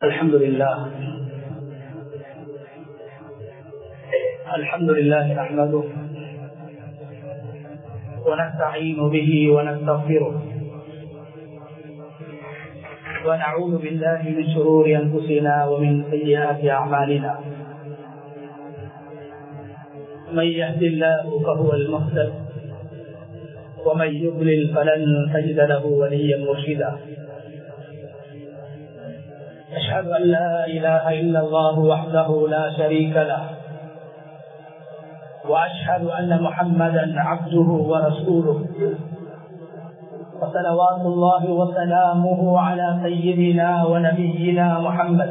الحمد لله الحمد لله نحمده ونستعين به ونستغفره ونعوذ بالله من شرور انفسنا ومن سيئات اعمالنا من يهد الله فهو المهتد ومن يضلل فلن تجد له وليا مرشدا أشهد أن لا إله إلا الله وحده لا شريك له وأشهد أن محمدا عبده ورسوله وصلوات الله وسلامه على سيدنا ونبينا محمد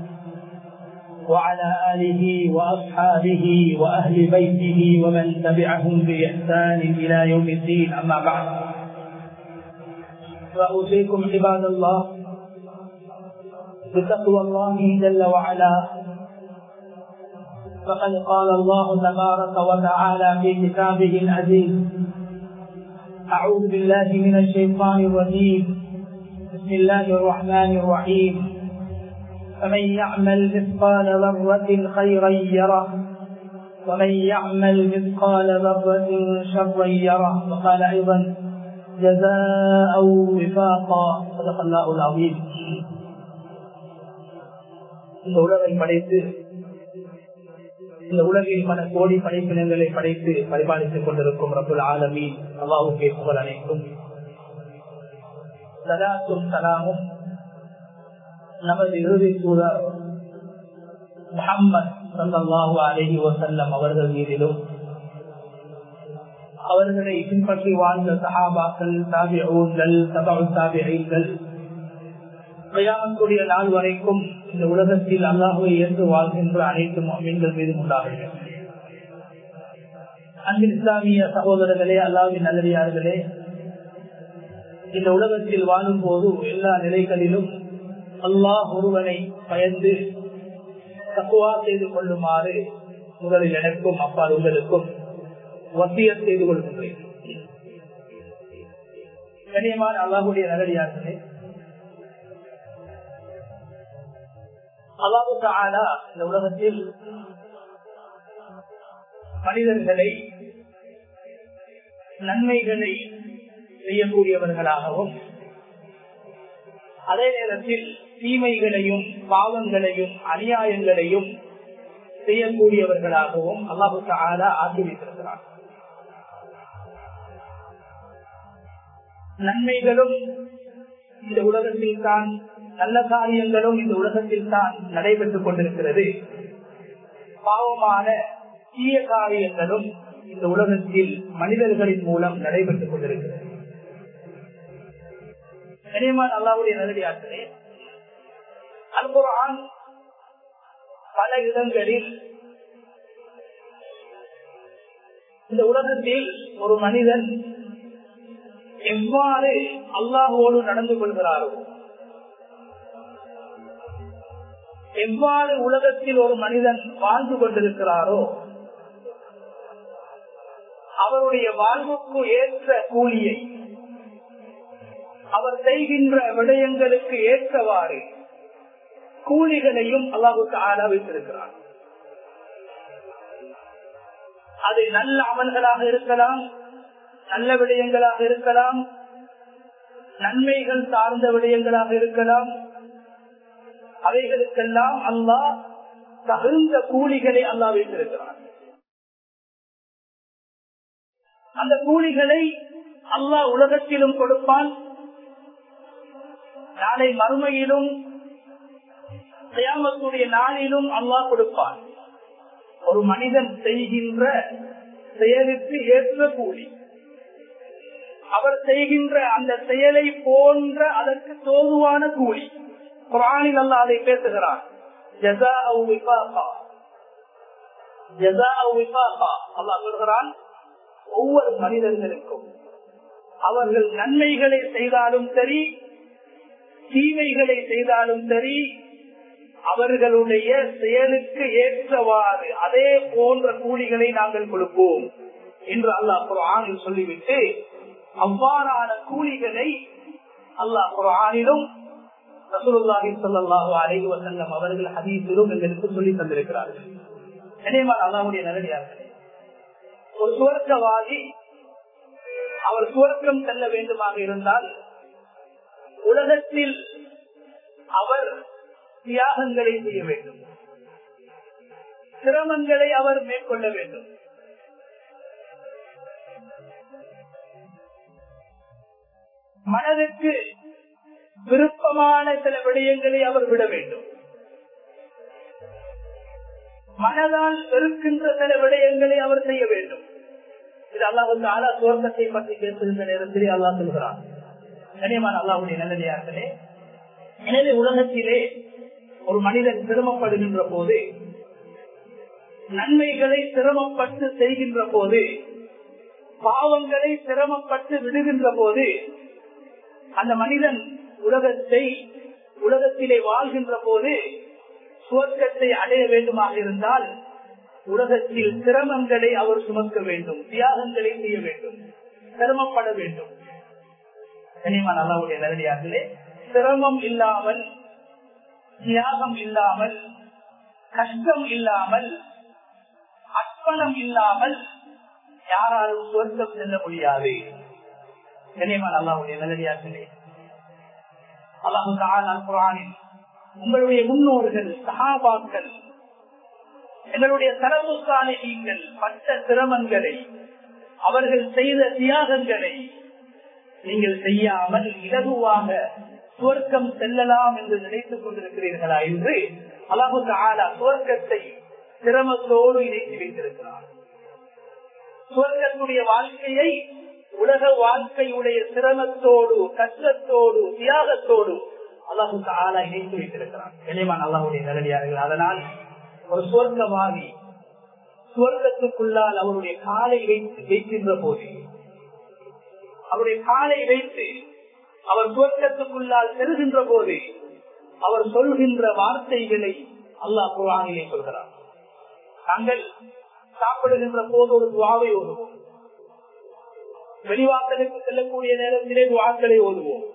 وعلى آله وأصحابه وأهل بيته ومن تبعهم بإحسان إلى يوم الدين أما بعد فأوصيكم عباد الله بتقوى الله جل وعلا فقد قال الله تبارك وتعالى في كتابه العزيز أعوذ بالله من الشيطان الرجيم بسم الله الرحمن الرحيم فمن يعمل مثقال ذرة خيرا يره ومن يعمل مثقال ذرة شرا يره وقال أيضا جزاء وفاقا صدق الله العظيم இந்த உலகை படைத்து இந்த உலகில் பல கோடி படைப்பினங்களை படைத்து பரிபாலித்துக் கொண்டிருக்கும் ரபுல் ஆலமி அல்லாவுக்கே புகழ் அனைத்தும் சதாத்தும் சலாமும் நமது இறுதி சூழல் முகம்மது சல்லாஹூ அலஹி வசல்லம் அவர்கள் மீதிலும் அவர்களை பின்பற்றி வாழ்ந்த சஹாபாக்கள் தாபிகள் சபா தாபிகள் கையாமக்கூடிய நாள் வரைக்கும் இந்த உலகத்தில் அல்லாஹுவை ஏற்று வாழ்கின்ற அனைத்து மீன்கள் மீதும் உண்டாகிறது அன்பில் இஸ்லாமிய சகோதரர்களே அல்லாவின் நல்லடியார்களே இந்த உலகத்தில் வாழும் போது எல்லா நிலைகளிலும் அல்லாஹ் ஒருவனை பயந்து தக்குவா செய்து கொள்ளுமாறு முதலில் எனக்கும் அப்பா உங்களுக்கும் வசிய செய்து கொள்கின்றேன் கண்ணியமான அல்லாஹுடைய நல்லடியார்களே அல்லாஹு தாலா இந்த உலகத்தில் மனிதர்களை நன்மைகளை செய்யக்கூடியவர்களாகவும் அதே நேரத்தில் தீமைகளையும் பாவங்களையும் அநியாயங்களையும் செய்யக்கூடியவர்களாகவும் அல்லாஹு தாலா ஆக்கி வைத்திருக்கிறார் நன்மைகளும் இந்த உலகத்தில் தான் நல்ல காரியங்களும் இந்த உலகத்தில் தான் நடைபெற்றுக் கொண்டிருக்கிறது பாவமான தீய காரியங்களும் இந்த உலகத்தில் மனிதர்களின் மூலம் நடைபெற்றுக் கொண்டிருக்கிறது கனிமான் அல்லாவுடைய நல்லடியார்களே அல்குரான் பல இடங்களில் இந்த உலகத்தில் ஒரு மனிதன் எவ்வாறு அல்லாஹோடு நடந்து கொள்கிறாரோ எவ்வாறு உலகத்தில் ஒரு மனிதன் வாழ்ந்து கொண்டிருக்கிறாரோ அவருடைய வாழ்வுக்கு ஏற்ற கூலியை அவர் செய்கின்ற விடயங்களுக்கு ஏற்றவாறு கூலிகளையும் அல்லாவுக்கு ஆளா வைத்திருக்கிறார் அது நல்ல அமல்களாக இருக்கலாம் நல்ல விடயங்களாக இருக்கலாம் நன்மைகள் சார்ந்த விடயங்களாக இருக்கலாம் அவைகளுக்கெல்லாம் அல்லாஹ் தகுந்த கூலிகளை அல்லா வைத்திருக்கிறார் அந்த கூலிகளை அல்லாஹ் உலகத்திலும் கொடுப்பான் நாளை மறுமையிலும் கயாமத்துடைய நாளிலும் அல்லாஹ் கொடுப்பான் ஒரு மனிதன் செய்கின்ற செயலுக்கு ஏற்ற கூலி அவர் செய்கின்ற அந்த செயலை போன்ற அதற்கு தோதுவான கூலி குரானில் அல்ல அதை பேசுகிறார் சொல்கிறான் ஒவ்வொரு மனிதர்களுக்கும் அவர்கள் நன்மைகளை செய்தாலும் சரி தீமைகளை செய்தாலும் சரி அவர்களுடைய செயலுக்கு ஏற்றவாறு அதே போன்ற கூலிகளை நாங்கள் கொடுப்போம் என்று அல்லாஹ் குரானில் சொல்லிவிட்டு அவ்வாறான கூலிகளை அல்லாஹ் குரானிலும் ரசூலுல்லாஹி ஸல்லல்லாஹு அலைஹி வஸல்லம் அவர்கள் ஹதீஸிலும் எங்களுக்கு சொல்லி தந்திருக்கிறார்கள் எனவே அல்லாஹ்வுடைய நல்லடியார்களே ஒரு சுவர்க்கவாதி அவர் சுவர்க்கம் செல்ல வேண்டுமாக இருந்தால் உலகத்தில் அவர் தியாகங்களை செய்ய வேண்டும் சிரமங்களை அவர் மேற்கொள்ள வேண்டும் மனதுக்கு விருப்பமான சில விடயங்களை அவர் விட வேண்டும் மனதால் வெறுக்கின்ற சில விடயங்களை அவர் செய்ய வேண்டும் இது அல்லா வந்து ஆலா சுவர்க்கத்தை பற்றி பேசுகின்ற நேரத்திலே அல்லா சொல்கிறான் கனியமான அல்லாவுடைய நல்லதையார்களே எனவே உலகத்திலே ஒரு மனிதன் சிரமப்படுகின்ற போது நன்மைகளை சிரமப்பட்டு செய்கின்ற போது பாவங்களை சிரமப்பட்டு விடுகின்ற போது அந்த மனிதன் உலகத்தை உலகத்திலே வாழ்கின்ற போது சுவர்க்கத்தை அடைய வேண்டுமாக இருந்தால் உலகத்தில் சிரமங்களை அவர் சுமக்க வேண்டும் தியாகங்களை செய்ய வேண்டும் சிரமப்பட வேண்டும் கனிமான் அல்லாவுடைய நேரடியார்களே சிரமம் இல்லாமல் தியாகம் இல்லாமல் கஷ்டம் இல்லாமல் அர்ப்பணம் இல்லாமல் யாராலும் சுவர்க்கம் செல்ல முடியாது கனிமான் அல்லாவுடைய நேரடியார்களே அல்லாஹு குரானில் உங்களுடைய முன்னோர்கள் சகாபாக்கள் எங்களுடைய தரவு சாலைகள் பட்ட சிரமங்களை அவர்கள் செய்த தியாகங்களை நீங்கள் செய்யாமல் இலகுவாக சுவர்க்கம் செல்லலாம் என்று நினைத்துக் கொண்டிருக்கிறீர்களா என்று அல்லாஹு ஆலா சுவர்க்கத்தை சிரமத்தோடு இணைத்து வைத்திருக்கிறார் சுவர்க்கத்துடைய வாழ்க்கையை உலக வாழ்க்கையுடைய சிரமத்தோடு கஷ்டத்தோடு தியாகத்தோடு அல்லாஹு ஆலா இணைத்து வைத்திருக்கிறார் இளைமான் அல்லாஹுடைய நிலவியார்கள் அதனால் ஒரு சுவர்க்கவாதி சுவர்க்கத்துக்குள்ளால் அவருடைய காலை வைத்து வைக்கின்ற போது அவருடைய காலை வைத்து அவர் சுவர்க்கத்துக்குள்ளால் செல்கின்ற போது அவர் சொல்கின்ற வார்த்தைகளை அல்லாஹ் குரானிலே சொல்கிறார் நாங்கள் சாப்பிடுகின்ற போது ஒரு துவாவை ஓதுவோம் வெளிவாசலுக்கு செல்லக்கூடிய நேரத்திலே துவாக்களை ஓதுவோம்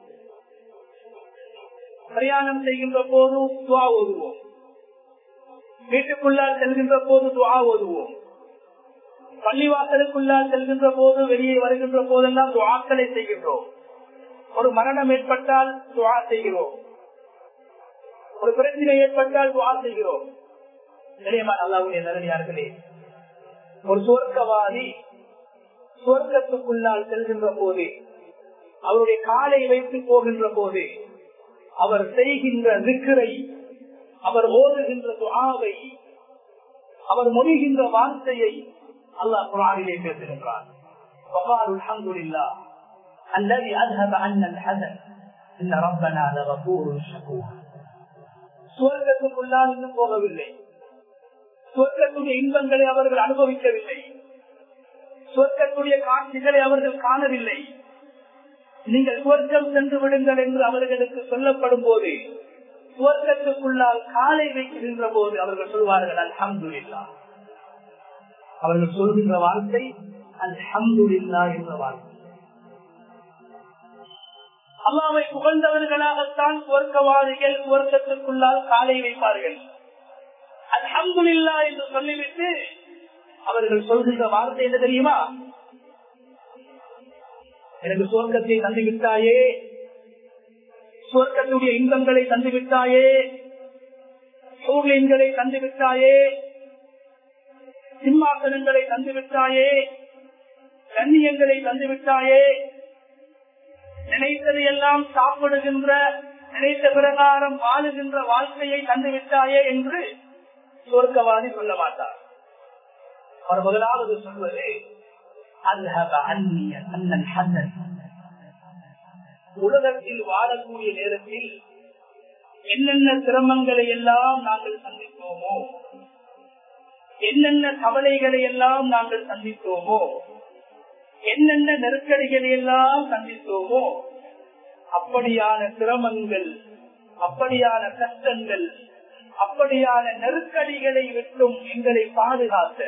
பிரயாணம் செய்கின்ற போதும் துவா ஓதுவோம் வீட்டுக்குள்ளால் செல்கின்ற போது துவா ஓதுவோம் பள்ளிவாசலுக்குள்ளால் செல்கின்ற போது வெளியே வருகின்ற போதெல்லாம் துவாக்களை செய்கின்றோம் ஒரு மரணம் ஏற்பட்டால் துவா செய்கிறோம் ஒரு பிரச்சனை ஏற்பட்டால் துவா செய்கிறோம் நிலையமான அல்லாவுடைய நிலையார்களே ஒரு சுவர்க்கவாதி சுவர்க்கத்துக்குள்ளால் செல்கின்ற போது அவருடைய காலை வைத்து போகின்ற போது அவர் செய்கின்ற விக்கிரை அவர் ஓதுகின்ற துஆவை அவர் மொழிகின்ற வார்த்தையை அல்லாஹ் குரானிலே பேசுகின்றார் وقالوا الحمد لله الذي اذهب عنا الحزن ان ربنا لغفور شكور சுவர்க்கத்துக்குள்ளால் இன்னும் போகவில்லை சுவர்க்கத்துடைய இன்பங்களை அவர்கள் அனுபவிக்கவில்லை சுவர்க்கத்துடைய காட்சிகளை அவர்கள் காணவில்லை நீங்கள் சுவர்க்கம் சென்று விடுங்கள் என்று அவர்களுக்கு சொல்லப்படும் போது சுவர்க்கத்துக்குள்ளால் காலை வைக்கின்ற போது அவர்கள் சொல்வார்கள் அல்ஹம்துல்லா அவர்கள் சொல்கின்ற வார்த்தை அல்ஹம்துல்லா என்ற வார்த்தை அல்லாவை புகழ்ந்தவர்களாகத்தான் சுவர்க்கவாதிகள் சுவர்க்கத்திற்குள்ளால் காலை வைப்பார்கள் அல்ஹம்துல்லா என்று சொல்லிவிட்டு அவர்கள் சொல்கின்ற வார்த்தை என்ன தெரியுமா எனக்கு சுவர்க்கத்தை தந்துவிட்டாயே சுவர்க்கத்துடைய இன்பங்களை தந்துவிட்டாயே சூழ்நிலைகளை தந்துவிட்டாயே சிம்மாசனங்களை தந்துவிட்டாயே கண்ணியங்களை தந்துவிட்டாயே நினைத்தது எல்லாம் சாப்பிடுகின்ற நினைத்த பிரகாரம் வாழுகின்ற வாழ்க்கையை தந்துவிட்டாயே என்று சுவர்க்கவாதி சொல்ல மாட்டார் அவர் முதலாவது சொல்வது உலகத்தில் வாழக்கூடிய நேரத்தில் என்னென்ன சிரமங்களை எல்லாம் நாங்கள் சந்தித்தோமோ என்னென்ன கவலைகளை எல்லாம் நாங்கள் சந்தித்தோமோ என்னென்ன நெருக்கடிகளை எல்லாம் சந்தித்தோமோ அப்படியான சிரமங்கள் அப்படியான கஷ்டங்கள் அப்படியான நெருக்கடிகளை விட்டும் எங்களை பாதுகாத்த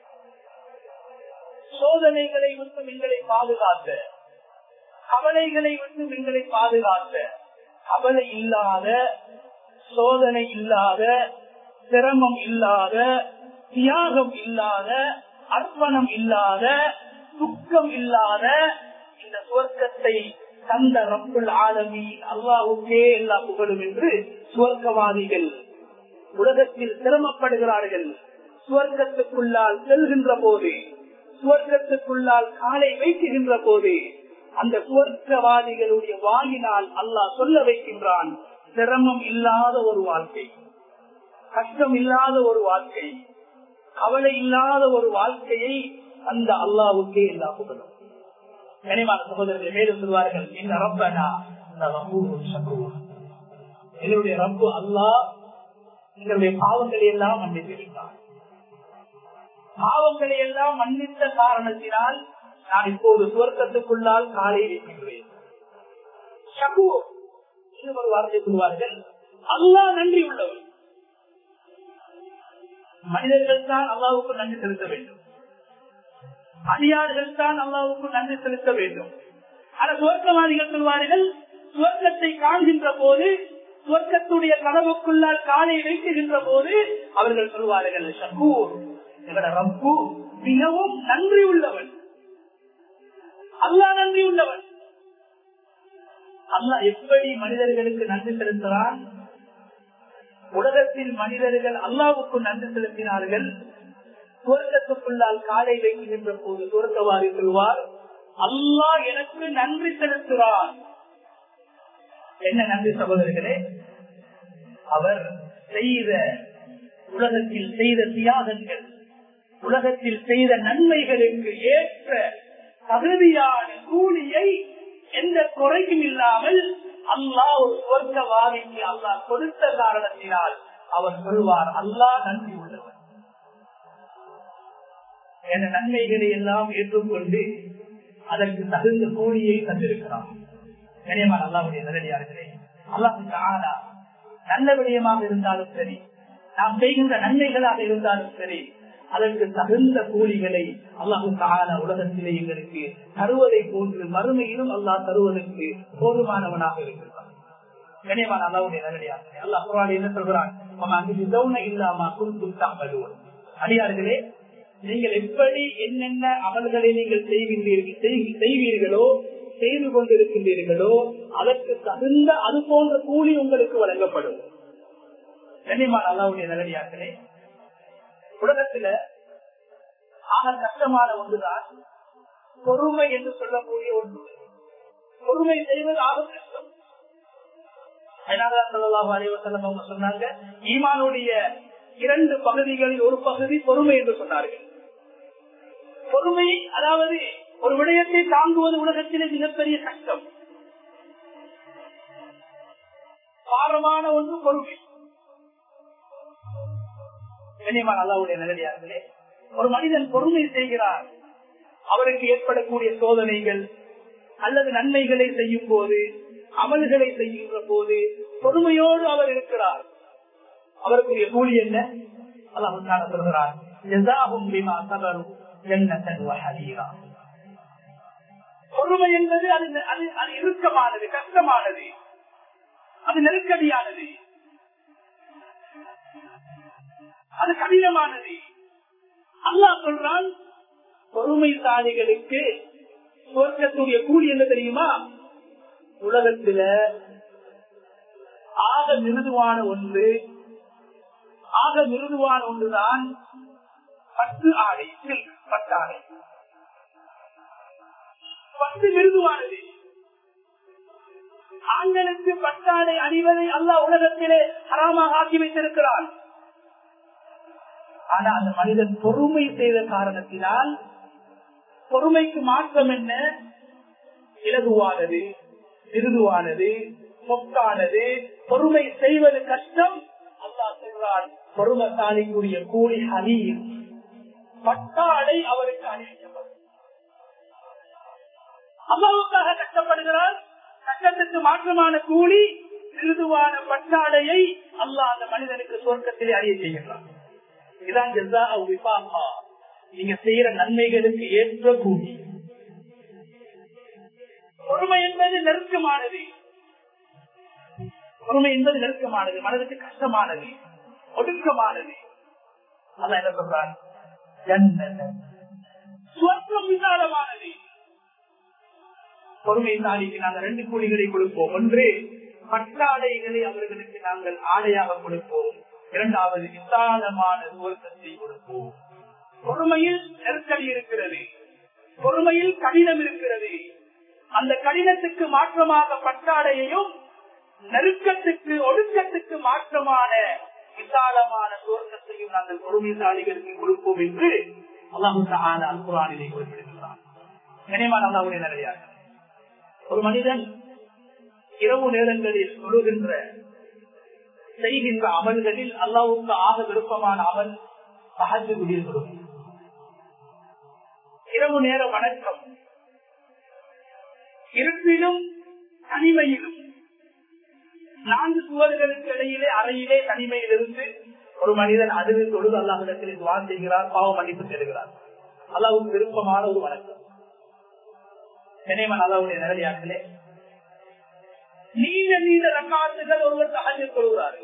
சோதனைகளை விட்டும் எங்களை பாதுகாத்த கவலைகளை விட்டும் எங்களை பாதுகாத்த கவலை இல்லாத சோதனை இல்லாத சிரமம் இல்லாத தியாகம் இல்லாத அர்ப்பணம் இல்லாத துக்கம் இல்லாத இந்த சுவர்க்கத்தை தந்த ரப்புல் ஆலமி அல்லாவுக்கே எல்லா புகழும் என்று சுவர்க்கவாதிகள் உலகத்தில் சிரமப்படுகிறார்கள் சுவர்க்கத்துக்குள்ளால் செல்கின்ற போது சுவர்க்கத்துக்குள்ளால் காலை வைக்குகின்ற போது அந்த சுவர்க்கவாதிகளுடைய வாயினால் அல்லாஹ் சொல்ல வைக்கின்றான் சிரமம் இல்லாத ஒரு வாழ்க்கை கஷ்டம் இல்லாத ஒரு வாழ்க்கை கவலை இல்லாத ஒரு வாழ்க்கையை அந்த அல்லாவுக்கே எல்லா புகழும் கனிமான சகோதரர்கள் மேலும் சொல்வார்கள் இந்த ரப்பனா என்னுடைய ரப்பு அல்லாஹ் எங்களுடைய பாவங்களை எல்லாம் மன்னித்திருந்தார் பாவங்களை எல்லாம் மன்னித்த காரணத்தினால் நான் இப்போது சுவர்க்கத்துக்குள்ளால் காலை வைக்கின்றேன் ஒரு வார்த்தை சொல்வார்கள் அல்லாஹ் நன்றி உள்ளவர் மனிதர்கள் தான் அல்லாவுக்கு நன்றி செலுத்த வேண்டும் அடியார்கள் தான் அல்லாவுக்கு நன்றி செலுத்த வேண்டும் ஆனால் சுவர்க்கவாதிகள் சொல்வார்கள் சுவர்க்கத்தை காண்கின்ற போது சுவர்க்கத்துடைய கனவுக்குள்ளால் காலை வைக்குகின்ற போது அவர்கள் சொல்வார்கள் ஷக்கூர் எங்களோட ரப்பு மிகவும் நன்றி உள்ளவன் அல்லா நன்றி உள்ளவன் அல்லா எப்படி மனிதர்களுக்கு நன்றி செலுத்துகிறான் உலகத்தில் மனிதர்கள் அல்லாவுக்கு நன்றி செலுத்தினார்கள் சுவர்க்கத்துக்குள்ளால் காலை வைக்கின்ற போது சுவர்க்கவாதி சொல்வார் அல்லாஹ் எனக்கு நன்றி செலுத்துகிறார் என்ன நன்றி சகோதரர்களே அவர் செய்த உலகத்தில் செய்த தியாகங்கள் உலகத்தில் செய்த நன்மைகளுக்கு ஏற்ற தகுதியான கூலியை எந்த குறையும் இல்லாமல் அல்லாஹ் ஒரு சுவர்க்கவாதிக்கு அல்லாஹ் கொடுத்த காரணத்தினால் அவர் சொல்வார் அல்லாஹ் நன்றி உள்ளவர் என நன்மைகளை எல்லாம் ஏற்றுக்கொண்டு அதற்கு தகுந்த கூலியை தந்திருக்கிறார் கனியமான அல்லாவுடைய நல்லடியார்களே அல்லாஹு நல்ல விடயமாக இருந்தாலும் சரி நாம் செய்கின்ற நன்மைகளாக இருந்தாலும் சரி அதற்கு தகுந்த கூலிகளை அல்லாஹு தான உலகத்திலே எங்களுக்கு தருவதை போன்று மறுமையிலும் அல்லாஹ் தருவதற்கு போதுமானவனாக இருக்கிறார் கனியமான அல்லாவுடைய நல்லடியார்களே அல்லாஹ் குரான் என்ன சொல்கிறான் இல்லாம குறுக்கும் தாமலுவன் அடியார்களே நீங்கள் எப்படி என்னென்ன அமல்களை நீங்கள் செய்வீர்களோ செய்து கொண்டிருக்கின்றீர்களோ அதற்கு தகுந்த அது போன்ற கூலி உங்களுக்கு வழங்கப்படும் கண்ணியமான அல்லாவுடைய நல்லடியார்களே உலகத்துல ஆக கஷ்டமான ஒன்றுதான் பொறுமை என்று சொல்லக்கூடிய ஒன்று பொறுமை செய்வது ஆக கஷ்டம் அவங்க சொன்னாங்க ஈமானுடைய இரண்டு பகுதிகளில் ஒரு பகுதி பொறுமை என்று சொன்னார்கள் பொறுமை அதாவது ஒரு விடயத்தை தாங்குவது உலகத்திலே மிகப்பெரிய கஷ்டம் பாரமான ஒன்று பொறுமை கண்ணியமான அல்லாவுடைய நிலையார்களே ஒரு மனிதன் பொறுமை செய்கிறார் அவருக்கு ஏற்படக்கூடிய சோதனைகள் அல்லது நன்மைகளை செய்யும் போது அமல்களை செய்கின்ற போது பொறுமையோடு அவர் இருக்கிறார் அவருக்குரிய கூலி என்ன அல்லாஹ் சொல்கிறார் பொறுமை என்பது அது அது இறுக்கமானது கஷ்டமானது அது நெருக்கடியானது அது கடினமானது அல்லாஹ் சொல்றான் பொறுமைசாலிகளுக்கு சுவர்க்கத்துடைய கூலி என்ன தெரியுமா உலகத்துல ஆக மிருதுவான ஒன்று ஆக மிருதுவான ஒன்றுதான் பத்து ஆடை சில்க் பட்டாடை பத்து மிருதுவானது ஆண்களுக்கு பட்டாடை அணிவதை அல்லாஹ் உலகத்திலே ஹராமாக ஆக்கி வைத்திருக்கிறான் ஆனா அந்த மனிதன் பொறுமை செய்த காரணத்தினால் பொறுமைக்கு மாற்றம் என்ன இலகுவானது மிருதுவானது சொத்தானது பொறுமை செய்வது கஷ்டம் அல்லா சொல்றான் பொறுமசாலிக்குரிய கூலி அணியில் பட்டாடை அவருக்கு அணிவிக்கப்படும் அம்மாவுக்காக கஷ்டப்படுகிறார் கஷ்டத்துக்கு மாற்றமான கூலி மிருதுவான பட்டாடையை அல்லாஹ் அந்த மனிதனுக்கு சொர்க்கத்திலே அணிய செய்கிறார் இதான் ஜெசா விபாகா நீங்க செய்யற நன்மைகளுக்கு ஏற்ற கூலி பொறுமை என்பது நெருக்கமானது பொறுமை என்பது நெருக்கமானது மனதுக்கு கஷ்டமானது ஒடுக்கமானது அதான் என்ன சொல்றான் சுவர்க்கம் விசாலமானது பொறுமைசாலிக்கு நாங்கள் ரெண்டு கூலிகளை கொடுப்போம் ஒன்று பட்டாடைகளை அவர்களுக்கு நாங்கள் ஆடையாக கொடுப்போம் இரண்டாவது விசாலமான சுவர்க்கத்தை கொடுப்போம் பொறுமையில் நெருக்கடி இருக்கிறது பொறுமையில் கடினம் இருக்கிறது அந்த கடினத்துக்கு மாற்றமாக பட்டாடையையும் நெருக்கத்துக்கு ஒடுக்கத்துக்கு மாற்றமான விசாலமான சுவர்க்கத்தையும் நாங்கள் பொறுமைசாலிகளுக்கு கொடுப்போம் என்று அல்லாஹு அல்குரானிலே குறிப்பிடுகிறார் நினைவான அல்லாவுடைய நிறையாக ஒரு மனிதன் இரவு நேரங்களில் தொழுகின்ற செய்கின்ற அமல்களில் அல்லாவுக்கு ஆக விருப்பமான அமல் சகஜ இரவு நேர வணக்கம் இருப்பிலும் தனிமையிலும் நான்கு சுவர்களுக்கு இடையிலே அறையிலே தனிமையில் இருந்து ஒரு மனிதன் அழுது தொழுது அல்லாஹிடத்தில் துவா செய்கிறார் பாவ மன்னிப்பு பெறுகிறார் அல்லாவுக்கு விருப்பமான ஒரு வணக்கம் நினைவன் அல்லாவுடைய நேரடியார்களே நீண்ட நீண்ட ரக்காத்துகள் ஒருவர் சகஜ கொள்கிறாரு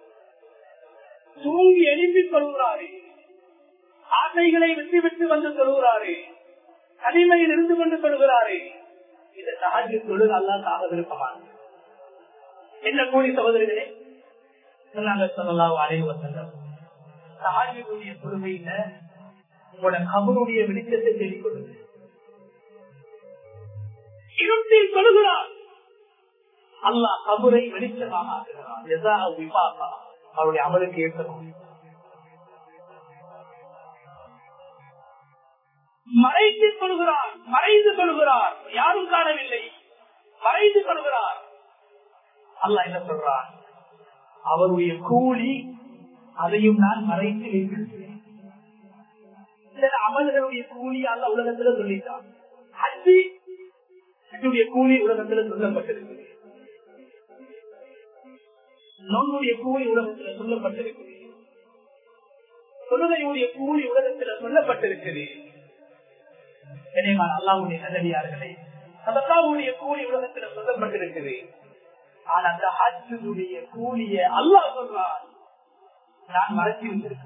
தூங்கி எழுப்பி கொள்கிறாரு ஆசைகளை விட்டு விட்டு வந்து சொல்கிறாரு தனிமையில் இருந்து கொண்டு சொல்கிறாரு இந்த சகஜ தொழில் அல்லாஹ் விருப்பமானது என்ன கூலி சகோதரிகளே சொல்லலாம் அனைவசல்லம் சாஜியுடைய பொறுமையில உங்களோட கபருடைய வெளிச்சத்தை தேடிக் கொள்ளுங்க இருட்டில் சொல்லுகிறார் அல்லாஹ் கபுரை வெளிச்சமாக ஆக்குகிறார் அவருடைய அமலுக்கு ஏற்ற மறைத்து கொள்கிறார் மறைந்து கொள்கிறார் யாரும் காணவில்லை மறைந்து கொள்கிறார் அல்லாஹ் என்ன சொல்றான் அவருடைய கூலி அதையும் நான் மறைத்து வைத்திருக்கிறேன் சில அமல்களுடைய கூலி அல்ல உலகத்துல சொல்லிட்டான் ஹஜ்ஜி ஹஜ்ஜுடைய கூலி உலகத்துல சொல்லப்பட்டிருக்கிறது நோனுடைய கூலி உலகத்துல சொல்லப்பட்டிருக்கிறது தொழுகையுடைய கூலி உலகத்துல சொல்லப்பட்டிருக்கிறது அல்லாவுடைய நல்லடியார்களே சதக்காவுடைய கூலி உலகத்துல சொல்லப்பட்டிருக்கிறது ஆனா அந்த ஹஜ்ஜுடைய கூலிய அல்லாஹ் சொல்றான் நான் மறைச்சி வந்திருக்கிறேன்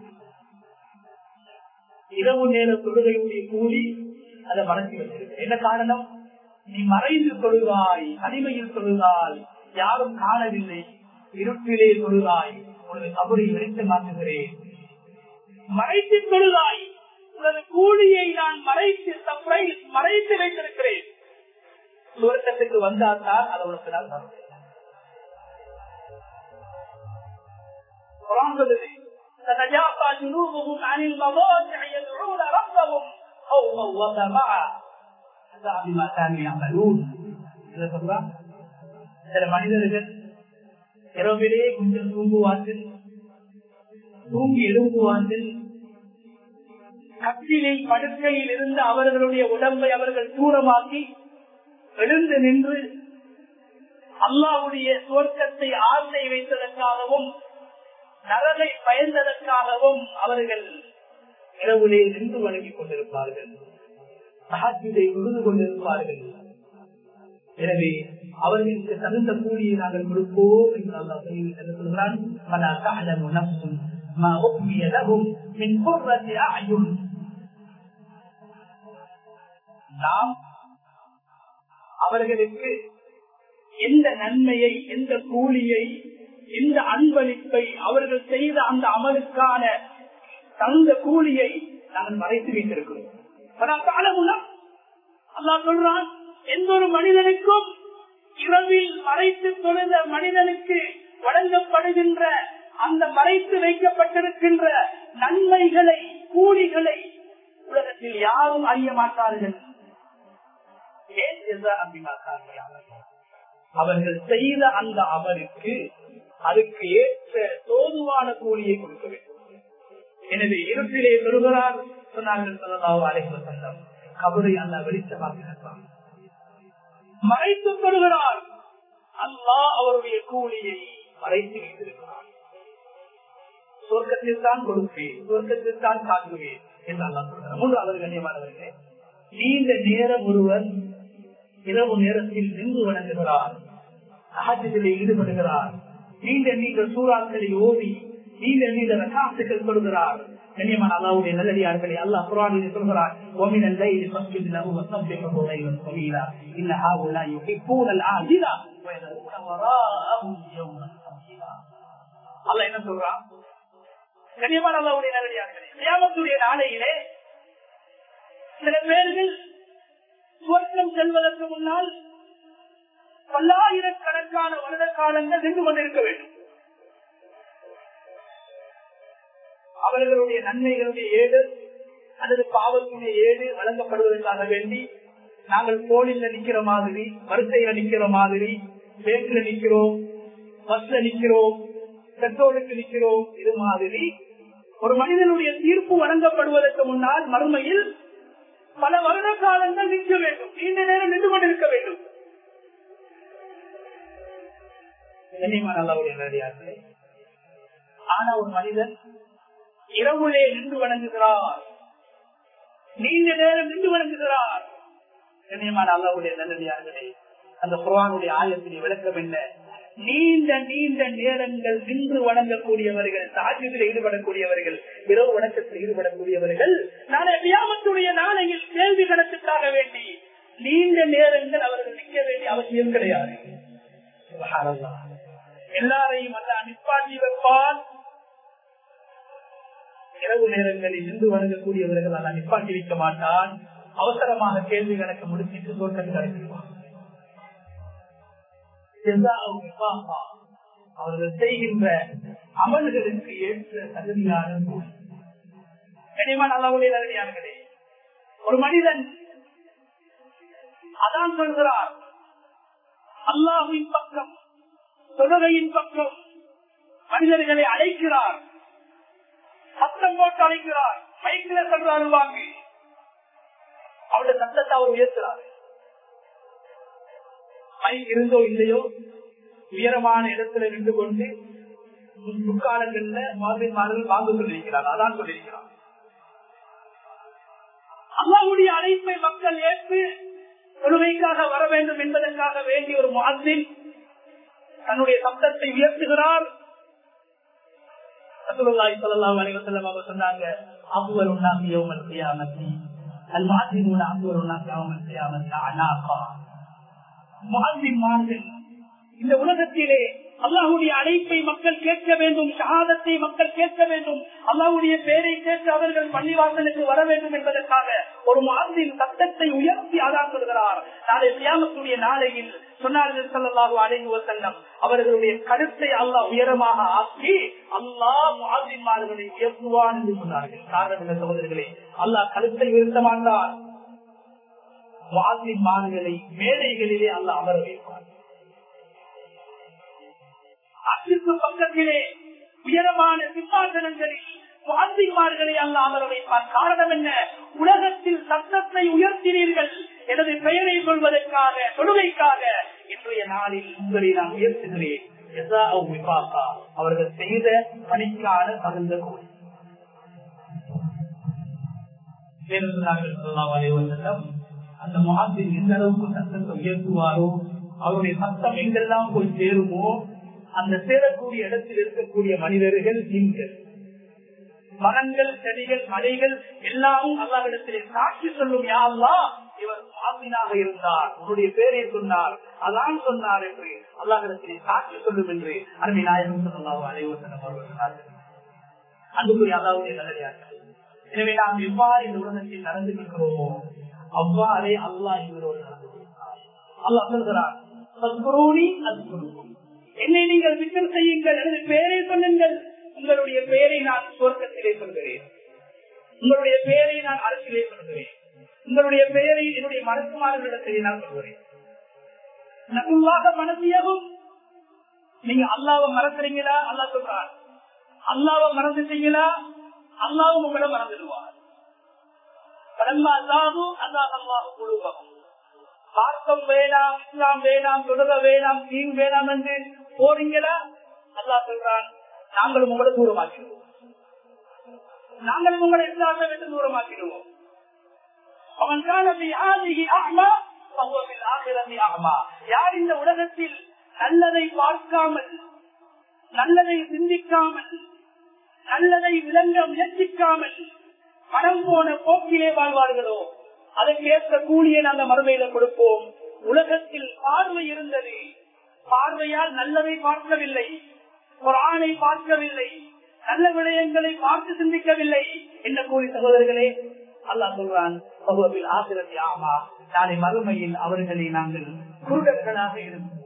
இரவு நேர தொழுகையுடைய கூலி அதை மறைச்சி வச்சிருக்கேன் என்ன காரணம் நீ மறைந்து தொழுகாய் தனிமையில் தொழுகாய் யாரும் காணவில்லை இருட்டிலே தொழுகாய் உனது கபரை வெளித்து மாற்றுகிறேன் மறைத்து தொழுகாய் உனது கூலியை நான் மறைத்து சர்ப்ரைஸ் மறைத்து வைத்திருக்கிறேன் சுவர்க்கத்துக்கு வந்தால்தான் அதை உனக்கு நான் தருவேன் குரான் சொல்லுது تتجافى جنوبهم عن المضاجع يدعون ربهم خوفا وطمعا هذا بما كانوا يعملون சில மனிதர்கள் இரவிலே கொஞ்சம் தூங்குவார்கள் தூங்கி எழும்புவார்கள் கட்டிலில் படுக்கையில் இருந்து அவர்களுடைய உடம்பை அவர்கள் தூரமாக்கி எழுந்து நின்று அல்லாவுடைய சுவர்க்கத்தை ஆசை வைத்ததற்காகவும் நரகை பயந்ததற்காகவும் அவர்கள் இரவுலே நின்று வணங்கிக் கொண்டிருப்பார்கள் சகாஜிதை உழுது கொண்டிருப்பார்கள் எனவே அவர்களுக்கு தகுந்த கூலியை நாங்கள் கொடுப்போம் என்று அல்லாஹ் சொல்கிறான் நாம் அவர்களுக்கு எந்த நன்மையை எந்த கூலியை எந்த அன்பளிப்பை அவர்கள் செய்த அந்த அமலுக்கான தந்த கூலியை நாங்கள் மறைத்து வைத்திருக்கிறோம் அல்லா சொல்றான் எந்த ஒரு மனிதனுக்கும் இரவில் மறைத்து தொழுத மனிதனுக்கு வழங்கப்படுகின்ற அந்த மறைத்து வைக்கப்பட்டிருக்கின்ற நன்மைகளை கூலிகளை உலகத்தில் யாரும் அறிய மாட்டார்கள் ஏன் அப்படின்னா அவர்கள் செய்த அந்த அமலுக்கு அதுக்கு ஏற்ற தோதுவான கூலியை கொடுக்க வேண்டும் எனவே இருட்டிலே பெறுகிறார் சொன்னார்கள் சொல்லலாவோ அழைப்பு சட்டம் கபரை அந்த வெளிச்சமாக மறைத்து பெறுகிறார் அல்லா அவருடைய கூலியை மறைத்து வைத்திருக்கிறார் சொர்க்கத்தில் தான் கொடுப்பேன் சொர்க்கத்தில் தான் தாங்குவேன் என்று அல்லா சொல்கிறார் மூன்றாவது கண்ணியமானவர்களே நீண்ட நேரம் ஒருவர் இரவு நேரத்தில் நின்று வணங்குகிறார் ஆஜத்திலே ஈடுபடுகிறார் நீண்ட நீண்ட சூறாக்களை ஓதி நீண்ட நீண்ட ரகாசுகள் சொல்கிறார் கண்ணியமான அல்லாவுடைய நல்லடியார்களை அல்லாஹ் குரானில் சொல்கிறார் وَمِنَ اللَّيْلِ فَاسْجُدْ لَهُ وَسَبِّحْهُ لَيْلًا طَوِيلًا إِنَّ هَؤُلَاءِ يُحِبُّونَ الْعَاجِلَةَ وَيَذَرُونَ وَرَاءَهُمْ يَوْمًا ثَقِيلًا அல்லாஹ் என்ன சொல்றான் கண்ணியமான அல்லாவுடைய நல்லடியார்களே கியாமத்துடைய நாளையிலே சில பேர்கள் சுவர்க்கம் செல்வதற்கு முன்னால் பல்லாயிரக்கணக்கான வருட காலங்கள் நின்று கொண்டிருக்க வேண்டும் அவர்களுடைய நன்மைகளுடைய ஏடு அல்லது பாவத்துடைய ஏடு வழங்கப்படுவதற்காக வேண்டி நாங்கள் போலில் நிக்கிற மாதிரி வரிசையில நிக்கிற மாதிரி பேங்க்ல நிக்கிறோம் பஸ்ல நிக்கிறோம் பெட்ரோலுக்கு நிக்கிறோம் இது மாதிரி ஒரு மனிதனுடைய தீர்ப்பு வழங்கப்படுவதற்கு முன்னால் மறுமையில் பல வருட காலங்கள் நிற்க வேண்டும் நீண்ட நேரம் நின்று கொண்டிருக்க வேண்டும் கண்ணியமான அல்லாவுடைய நேரடியார்களே ஆனா ஒரு மனிதன் இரவுலே நின்று வணங்குகிறார் நீண்ட நேரம் நின்று வணங்குகிறார் கண்ணியமான அல்லாவுடைய நல்லடியார்களே அந்த குரானுடைய ஆயத்தினை விளக்கம் என்ன நீண்ட நீண்ட நேரங்கள் நின்று வணங்கக்கூடியவர்கள் சாட்சியத்தில் ஈடுபடக்கூடியவர்கள் இரவு வணக்கத்தில் ஈடுபடக்கூடியவர்கள் நாளை வியாமத்துடைய நாளையில் கேள்வி கணக்குக்காக வேண்டி நீண்ட நேரங்கள் அவர்கள் நிற்க வேண்டிய அவசியம் கிடையாது சுப்ஹானல்லாஹ். எல்லாரையும் அல்ல நிப்பாட்டி வைப்பான் இரவு நேரங்களில் நின்று வணங்கக்கூடியவர்கள் அல்ல நிப்பாட்டி வைக்க மாட்டான் அவசரமாக கேள்வி கணக்கு முடிச்சிட்டு தோற்றத்தில் அனுப்பிடுவான் அவர்கள் செய்கின்ற அமல்களுக்கு ஏற்ற தகுதியான கூலி. கனிமன் அளவுடைய தகுதியானங்களே ஒரு மனிதன் அதான் சொல்கிறார் அல்லாஹின் பக்கம் தொழுகையின் பக்கம் மனிதர்களை அழைக்கிறார் சத்தம் போட்டு அழைக்கிறார் மைக்கில சொல்றாரு வாங்கி அவருடைய சத்தத்தை அவர் உயர்த்துறாரு மைக் இருந்தோ இல்லையோ உயரமான இடத்துல நின்று கொண்டு முற்காலங்கள்ல மாதிரிமார்கள் வாங்க சொல்லியிருக்கிறார் அதான் சொல்லியிருக்கிறார் அல்லாவுடைய அழைப்பை மக்கள் ஏற்று தொழுகைக்காக வர வேண்டும் என்பதற்காக வேண்டி ஒரு மாதின் தன்னுடைய சப்தத்தை உயர்த்துகிறார் ரசூலுல்லாஹி ஸல்லல்லாஹு அலைஹி வஸல்லம் அவங்க சொன்னாங்க அவ்வல் உன்னாசி யௌமல் கியாமத்தி அல் மாதினூன அவ்வல் உன்னாசி யௌமல் கியாமத்தி அனாகா முஅல்லிமார்கள் இந்த உலகத்திலே அல்லாஹுடைய அழைப்பை மக்கள் கேட்க வேண்டும் ஷஹாதத்தை மக்கள் கேட்க வேண்டும் அல்லாஹுடைய பேரை கேட்டு அவர்கள் பள்ளிவாசலுக்கு வர வேண்டும் என்பதற்காக ஒரு மாதிரின் சத்தத்தை உயர்த்தி அதான் சொல்கிறார் நாளை தியாகத்துடைய நாளையில் சொன்னார்கள் ஸல்லல்லாஹு அலைஹி வஸல்லம் அவர்களுடைய கருத்தை அல்லாஹ் உயரமாக ஆக்கி அல்லாஹ் மாதிரிமார்களை உயர்த்துவான் என்று சொன்னார்கள் காரணம் என்ன சகோதரர்களே அல்லாஹ் கருத்தை உயர்த்த மாட்டார் மாதிரிமார்களை மேடைகளிலே அல்லாஹ் அமர வைப்பார் அச்சுக்கு பக்கத்திலே உயரமான சிம்மாசனங்களில் வாழ்ந்திமார்களை அல்ல அமர வைப்பார் காரணம் என்ன உலகத்தில் சத்தத்தை உயர்த்தினீர்கள் எனது பெயரை சொல்வதற்காக தொழுகைக்காக இன்றைய நாளில் உங்களை நான் உயர்த்துகிறேன் அவர்கள் செய்த பணிக்கான தகுந்த கூலி அந்த மகாத்தின் எந்த அளவுக்கு சத்தத்தை உயர்த்துவாரோ அவருடைய சத்தம் எங்கெல்லாம் போய் சேருமோ அந்த சேரக்கூடிய இடத்தில் இருக்கக்கூடிய மனிதர்கள் நீங்கள் மரங்கள் செடிகள் மலைகள் எல்லாமும் அல்லாவிடத்திலே சாட்சி சொல்லும் யாழ்லா இவர் மாசினாக இருந்தார் உன்னுடைய பேரை சொன்னார் அதான் சொன்னார் என்று அல்லாஹிடத்திலே சாட்சி சொல்லும் என்று அருமை நாயகம் சொல்லாவோ அனைவசனம் அவர்கள் சொன்னார்கள் அன்புக்குரிய அல்லாவுடைய நல்லடியார்கள் எனவே நாம் எவ்வாறு இந்த உலகத்தில் நடந்து நிற்கிறோமோ அவ்வாறே அல்லாஹ் இவரோடு நடந்து அல்லாஹ் சொல்கிறார் என்னை நீங்கள் விக்கல் செய்யுங்கள் எனது பெயரை சொல்லுங்கள் உங்களுடைய பெயரை நான் சுவர்க்கத்திலே சொல்கிறேன் உங்களுடைய பெயரை நான் அரசிலே சொல்கிறேன் உங்களுடைய பெயரை என்னுடைய மருத்துவர்களிடத்திலே நான் சொல்கிறேன் நகுவாக மனசியவும் நீங்க அல்லாவை மறந்துறீங்களா அல்லா சொல்றார் அல்லாவை மறந்துட்டீங்களா அல்லாவும் உங்களை மறந்துடுவார் பரமா அல்லாவும் அல்லாஹ் அல்லாஹ் குழுவகும் மார்க்கம் வேணாம் இஸ்லாம் வேணாம் தொழுக வேணாம் தீன் வேணாம் என்று போறீங்களா அல்லா சொல்றான் நாங்களும் உங்களை தூரமாக்கிடுவோம் நாங்களும் உங்களை இஸ்லாமை விட்டு தூரமாக்கிடுவோம் அவன் யார் இந்த உலகத்தில் நல்லதை பார்க்காமல் நல்லதை சிந்திக்காமல் நல்லதை விளங்க முயற்சிக்காமல் மனம் போன போக்கிலே வாழ்வார்களோ அதற்கேற்ற கூலியை நாங்கள் மறுமையில கொடுப்போம் உலகத்தில் பார்வை இருந்தது பார்வையால் நல்லதை பார்க்கவில்லை குரானை பார்க்கவில்லை நல்ல விடயங்களை பார்த்து சிந்திக்கவில்லை என்ன கூலி சகோதரர்களே அல்லாஹ் சொல்றான் பகுவத்தில் ஆசிரத்தி ஆமா நாளை மறுமையில் அவர்களை நாங்கள் குருடர்களாக இருப்போம்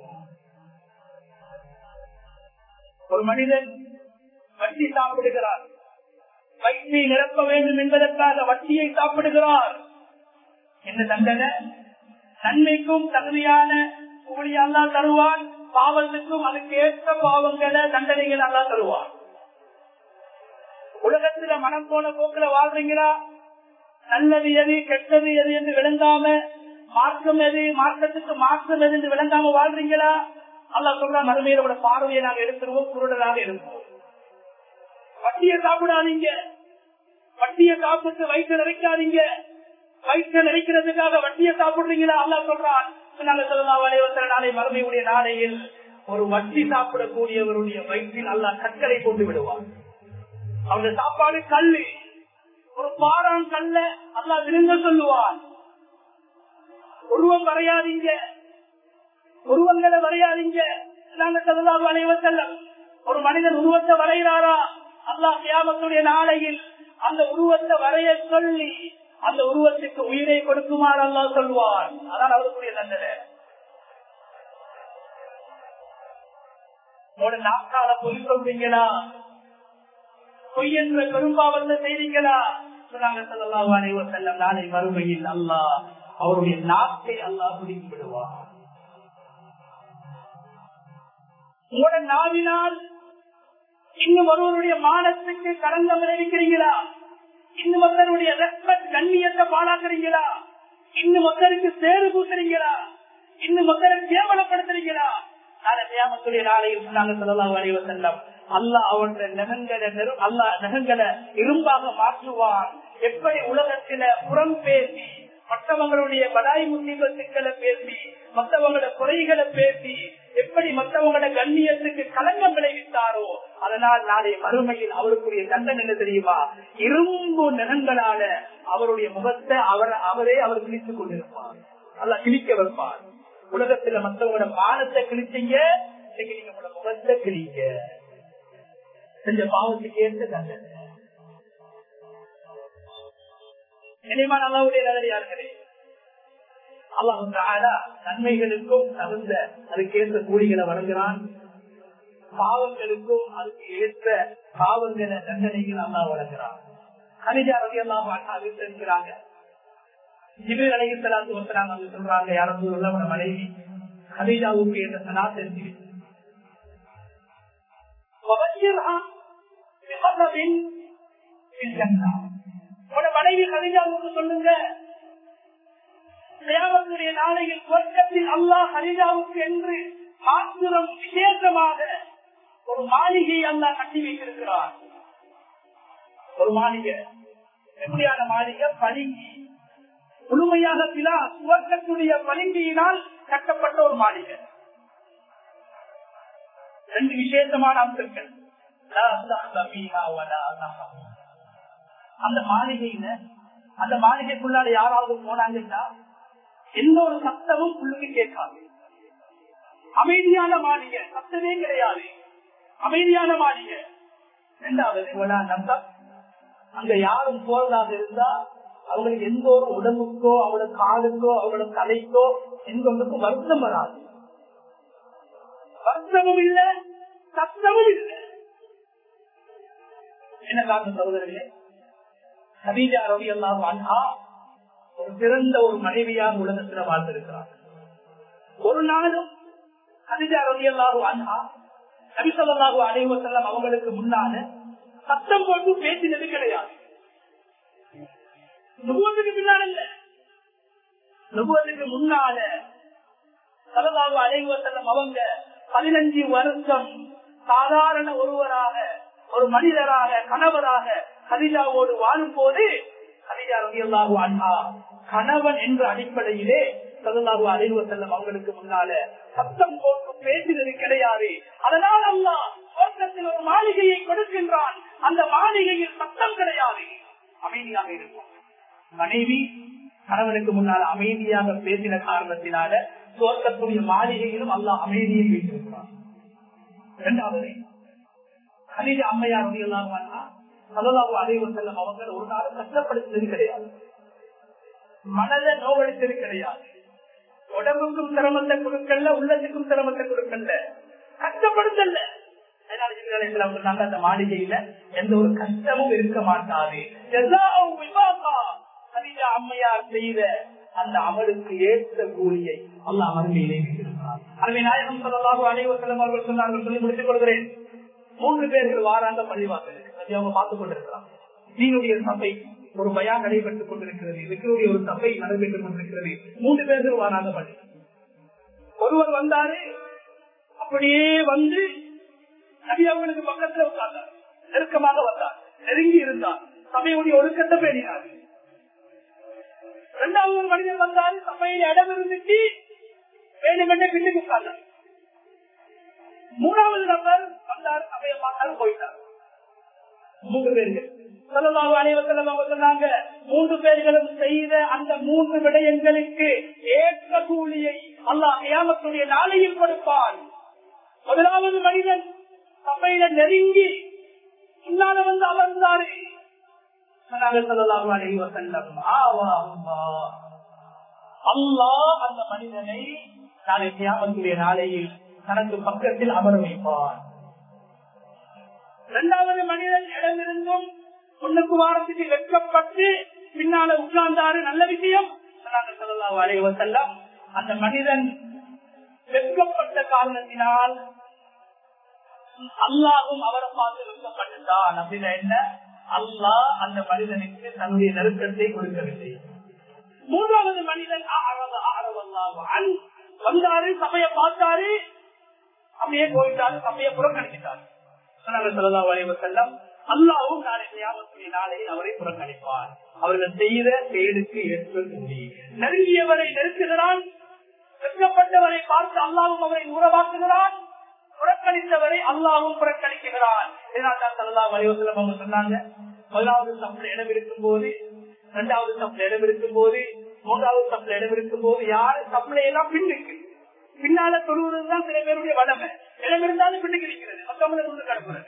ஒரு மனிதன் வட்டி சாப்பிடுகிறார் வயிற்றை நிரப்ப வேண்டும் என்பதற்காக வட்டியை சாப்பிடுகிறார் என்ன தண்டனை நன்மைக்கும் தகுதியான கூலி அல்லா தருவான் பாவத்துக்கும் அதுக்கு ஏற்ற பாவங்களை தண்டனைகள் அல்லா தருவான் உலகத்துல மனம் போன போக்குல வாழ்றீங்களா நல்லது எது கெட்டது எது என்று விளங்காம மார்க்கம் எது மார்க்கத்துக்கு மாற்றம் எது என்று விளங்காம வாழ்றீங்களா அல்லா சொல்ற மறுமையில பார்வையை நாங்க எடுத்துருவோம் குருடராக இருப்போம் வட்டியை சாப்பிடாதீங்க வட்டியை சாப்பிட்டு வயிற்று நிறைக்காதீங்க வயிற்று நிறைக்கிறதுக்காக வட்டியை சாப்பிடுறீங்களா அல்லா சொல்றான் நாளை மறுமையுடைய நாளையில் ஒரு வட்டி சாப்பிடக்கூடியவருடைய வயிற்றில் அல்லா கற்களை கொண்டு விடுவார் அவருடைய சாப்பாடு கல்லு ஒரு பாறான் கல்ல அல்லா விருங்க சொல்லுவான் உருவம் வரையாதீங்க உருவங்களை வரையாதீங்க நாங்க சொல்லலாம் அனைவர் செல்லம் ஒரு மனிதன் உருவத்தை வரைகிறாரா அல்லாஹ் கியாமத்துடைய நாளையில் அந்த உருவத்தை வரைய சொல்லி அந்த உருவத்துக்கு உயிரை கொடுக்குமாறு அல்லா சொல்வார் அதான் அவருக்குரிய தண்டனை நாக்கால பொய் சொல்றீங்களா பொய் என்ற பெரும்பாவத்தை செய்தீங்களா சொன்னாங்க சொல்லலாம் அனைவர் செல்லம் நாளை மறுமையில் அல்லாஹ் அவருடைய நாக்கை அல்லாஹ் பிடித்து விடுவார் உங்களோட நாவினால் இன்னும் ஒருவருடைய மானத்துக்கு கடந்த விளைவிக்கிறீங்களா இன்னும் ஒருத்தருடைய ரெஸ்பெக்ட் கண்ணியத்தை பாழாக்குறீங்களா இன்னும் ஒருத்தருக்கு சேறு பூசுறீங்களா இன்னும் ஒருத்தரை கேவலப்படுத்துறீங்களா நாளைய நாளையில் சொன்னாங்க சொல்லலாம் வரைவ செல்லம் அல்லா அவனுடைய நகங்களை அல்லா நகங்களை இரும்பாக மாற்றுவான் எப்படி உலகத்தில புறம் பேசி மற்றவங்களுடைய படாய் முசீபத்துக்களை பேசி மற்றவங்களோட குறைகளை பேசி எப்படி மற்றவங்களோட கண்ணியத்துக்கு களங்கம் விளைவித்தாரோ அதனால் நாளை மறுமையில் அவருக்குரிய தண்டனை என்ன தெரியுமா இரும்பு நகங்களால அவருடைய முகத்தை அவர் அவரே அவர் கிழித்துக் கொண்டிருப்பார் நல்லா கிழிக்க வைப்பார் உலகத்துல மற்றவங்களோட மானத்தை கிழிச்சீங்க இன்னைக்கு நீங்க உங்களோட முகத்தை கிழிங்க செஞ்ச பாவத்துக்கு ஏற்ற தண்டனை இனிமான் அல்லாவுடைய நல்லடியார்களே அல்லாஹு நன்மைகளுக்கும் தகுந்த அதுக்கேற்ற கூலிகளை வழங்குகிறான் பாவங்களுக்கும் அதுக்கு ஏற்ற பாவங்களை தண்டனைகள் அல்லா வழங்குகிறான் கனிஜா ரவி எல்லாம் இருக்கிறாங்க ஜிபிர் அலையலாத்து வசனாங்க வந்து சொல்றாங்க யாரும் உள்ளவன மனைவி கனிஜாவுக்கு என்ற சனா தெரிஞ்சு மனைவி கனிஜாவுக்கு சொல்லுங்க தேவனுடைய நாளையில் சொர்க்கத்தில் அல்லாஹ் ஹரிஜாவுக்கு என்று மாத்திரம் விசேஷமாக ஒரு மாளிகை அல்லாஹ் கட்டி வைத்திருக்கிறார் ஒரு மாளிகை எப்படியான மாளிகை பளிங்கி முழுமையாக பிலா சுவர்க்கத்துடைய பளிங்கியினால் கட்டப்பட்ட ஒரு மாளிகை ரெண்டு விசேஷமான அம்சங்கள் அந்த மாளிகையில அந்த மாளிகைக்குள்ளால யாராவது போனாங்கன்னா எந்த ஒரு சத்தமும் உள்ளுக்கு கேட்காது அமைதியான மாளிகை சத்தமே கிடையாது அமைதியான மாளிகை இரண்டாவது நம்பர் அங்க யாரும் போறதாக இருந்தா அவங்களுக்கு எந்த ஒரு உடம்புக்கோ அவங்களோட காலுக்கோ அவங்களோட தலைக்கோ எந்த ஒன்றுக்கும் வருத்தம் வராது வருத்தமும் இல்ல சத்தமும் இல்லை என்ன காரணம் சகோதரர்களே கபீஜா ரவி எல்லாம் அண்ணா ஒரு சிறந்த ஒரு மனைவியாக உலகத்தில் வாழ்ந்திருக்கிறார் ஒரு நாளும் கதிஜா ரவி எல்லாரும் அண்ணா நபிசல்லாஹு அலைவ செல்லம் அவங்களுக்கு முன்னால சத்தம் போட்டு பேசினது கிடையாது நுகுவதுக்கு பின்னால இல்ல நுகுவதுக்கு முன்னால சலதாவு அலைவ செல்லம் அவங்க பதினஞ்சு வருஷம் சாதாரண ஒருவராக ஒரு மனிதராக கணவராக கதிஜாவோடு வாழும் போது கதிஜா ரவியல்லாஹு அண்ணா கணவன் என்ற அடிப்படையிலே சல்லாஹு அலைவ செல்லம் அவங்களுக்கு முன்னால சத்தம் போட்டு பேசினது கிடையாது அதனால் அல்லா தோட்டத்தில் ஒரு மாளிகையை கொடுக்கின்றான் அந்த மாளிகையில் சத்தம் கிடையாது அமைதியாக இருக்கும் மனைவி கணவனுக்கு முன்னால் அமைதியாக பேசின காரணத்தினால தோட்டத்துடைய மாளிகையிலும் அல்லா அமைதியை வைத்திருக்கிறான் இரண்டாவது கணித அம்மையார் எல்லாம் சல்லாஹு அலைவ செல்லம் அவங்க ஒரு நாள் கஷ்டப்படுத்தினது கிடையாது மனதை நோவடித்தது கிடையாது உடம்புக்கும் சிரமத்தை கொடுக்கல உள்ளத்துக்கும் சிரமத்தை கொடுக்கல கஷ்டப்படுத்தல அந்த மாளிகையில எந்த ஒரு கஷ்டமும் இருக்க மாட்டாது அம்மையார் செய்த அந்த அமலுக்கு ஏற்ற கூலியை அல்ல அமர்மையிலே வைத்திருக்கிறார் அருமை நாயகம் சொல்லலாக அனைவரும் அவர்கள் சொன்னார்கள் சொல்லி முடித்துக் கொள்கிறேன் மூன்று பேர்கள் வாராங்க பள்ளிவாசலுக்கு அவங்க பார்த்துக் கொண்டிருக்கிறார் நீனுடைய சபை ஒரு பயா நடைபெற்றுக் கொண்டிருக்கிறது விக்ருடைய ஒரு சபை நடைபெற்றுக் கொண்டிருக்கிறது மூன்று பேர்கள் வாராங்க பள்ளி ஒருவர் வந்தாரு அப்படியே வந்து நபி அவங்களுக்கு பக்கத்துல உட்கார்ந்தார் நெருக்கமாக வந்தார் நெருங்கி இருந்தார் சபையுடைய ஒழுக்கத்தை பேணினார் இரண்டாவது ஒரு மனிதர் வந்தாரு சபையில் இடம் இருந்துச்சு வேணுமென்றே பின்னுக்கு உட்கார்ந்தார் மூணாவது நபர் வந்தார் சபையை பார்த்தாலும் போயிட்டார் மூன்று பேர்கள் சொன்னாங்க மூன்று பேர்களும் செய்த அந்த மூன்று விடயங்களுக்கு ஏற்ற கூலியை அல்லாஹ் ஏமத்துடைய நாளையில் கொடுப்பான் முதலாவது மனிதன் சபையில நெருங்கி முன்னால வந்து அமர்ந்தாரு அல்லா அந்த மனிதனை நாளை தியாகத்துடைய நாளையில் தனக்கு பக்கத்தில் அமர வைப்பான் இரண்டாவது மனிதன் இடமிருந்தும் முன்னுக்கு வாரத்துக்கு வெட்கப்பட்டு பின்னால உட்கார்ந்தாரு நல்ல விஷயம் செல்லம் அந்த மனிதன் வெட்கப்பட்ட காரணத்தினால் அல்லாவும் அவரை பார்த்து வெட்கப்பட்டுட்டான் அப்படின்னா என்ன அல்லாஹ் அந்த மனிதனுக்கு தன்னுடைய நெருக்கத்தை கொடுக்கவில்லை மூன்றாவது மனிதன் வந்தாரு சபைய பார்த்தாரு அப்படியே போயிட்டாரு சபையை புறக்கணிச்சிட்டாரு செல்லம் அல்லாவும் நாளை ஞாபகத்துடைய நாளை அவரை புறக்கணிப்பார் அவர்கள் செய்த செயலுக்கு ஏற்ப நெருங்கியவரை நெருக்குகிறான் வெட்கப்பட்டவரை பார்த்து அல்லாவும் அவரை உறவாக்குகிறான் புறக்கணித்தவரை அல்லாவும் புறக்கணிக்கிறான் அவங்க சொன்னாங்க முதலாவது சப்ல இடம் இருக்கும் போது இரண்டாவது சப்ல இடம் இருக்கும் போது மூன்றாவது சப்ல இடம் இருக்கும் போது யாரு சப்ளை எல்லாம் பின்னுக்கு பின்னால தொழுவதுதான் சில பேருடைய வளமை இடம் இருந்தாலும் பின்னுக்கு இருக்கிறது மற்றவங்களை கொண்டு கடப்புறது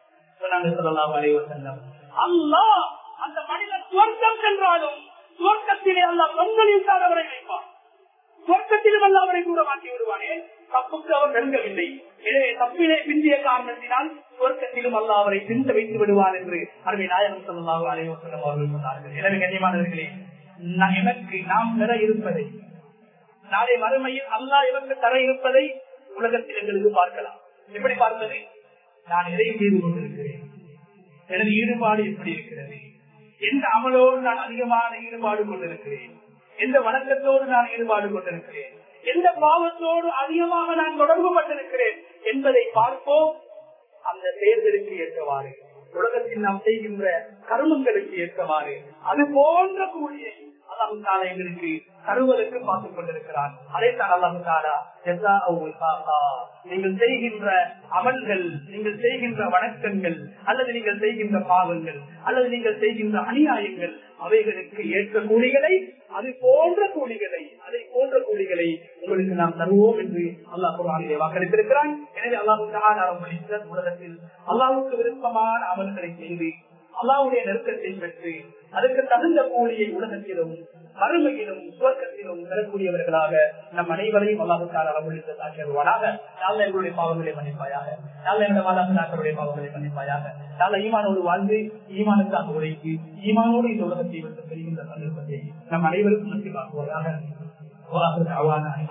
அல்லா அந்த மனிதன் துவர்க்கம் சென்றாலும் துவர்க்கத்திலே அல்ல பொங்கலில் தான் அவரை வைப்பான் துவர்க்கத்திலும் அல்ல அவரை தூரமாக்கி விடுவானே தப்புக்கு அவர் நெருங்கவில்லை எனவே தப்பிலே பிந்திய காரணத்தினால் துவர்க்கத்திலும் அல்ல அவரை பிந்த வைத்து விடுவார் என்று அருமை நாயகம் சொல்லலாம் அலைவசம் அவர்கள் சொன்னார்கள் எனவே கண்ணியமானவர்களே எனக்கு நாம் பெற இருப்பதை நாளை மறுமையில் அல்லா இவருக்கு தர இருப்பதை உலகத்தில் எங்களுக்கு பார்க்கலாம் எப்படி பார்ப்பது நான் எதை செய்து கொண்டிருக்கிறேன் எனது ஈடுபாடு எப்படி இருக்கிறது எந்த அமலோடு நான் அதிகமான ஈடுபாடு கொண்டிருக்கிறேன் எந்த வணக்கத்தோடு நான் ஈடுபாடு கொண்டிருக்கிறேன் எந்த பாவத்தோடு அதிகமாக நான் தொடர்பு பட்டிருக்கிறேன் என்பதை பார்ப்போம் அந்த தேர்தலுக்கு ஏற்றவாறு உலகத்தில் நாம் செய்கின்ற கருமங்களுக்கு ஏற்றவாறு அது போன்ற கூலியை அல்லாஹு தாலா எங்களுக்கு தருவதற்கு பார்த்துக் கொண்டிருக்கிறான் அதைத்தான் அல்லாஹு தாலா நீங்கள் செய்கின்ற அமல்கள் நீங்கள் செய்கின்ற வணக்கங்கள் அல்லது நீங்கள் செய்கின்ற பாவங்கள் அல்லது நீங்கள் செய்கின்ற அநியாயங்கள் அவைகளுக்கு ஏற்ற கூலிகளை அது போன்ற கூலிகளை அதை போன்ற கூலிகளை உங்களுக்கு நாம் தருவோம் என்று அல்லாஹ் குரானிலே வாக்களித்திருக்கிறான் எனவே அல்லாஹு தாலா உலகத்தில் அல்லாஹுக்கு விருப்பமான அமல்களை செய்து அல்லாவுடைய நெருக்கத்தை பெற்று அதற்கு தகுந்த கூலியை உலகத்திலும் மறுமையிலும் சுவர்க்கத்திலும் பெறக்கூடியவர்களாக நம் அனைவரையும் அல்லாஹுக்கான அளவுள்ள சாட்சியருவானாக நல்ல எங்களுடைய பாவங்களை மன்னிப்பாயாக நல்ல எங்களுடைய மாதாபிதாக்களுடைய பாவங்களை மன்னிப்பாயாக நல்ல ஈமானோடு வாழ்ந்து ஈமானுக்காக உழைத்து ஈமானோடு இந்த உலகத்தை விட்டு பெறுகின்ற சந்தர்ப்பத்தை நம் அனைவருக்கும் நன்றி பார்க்குவதாக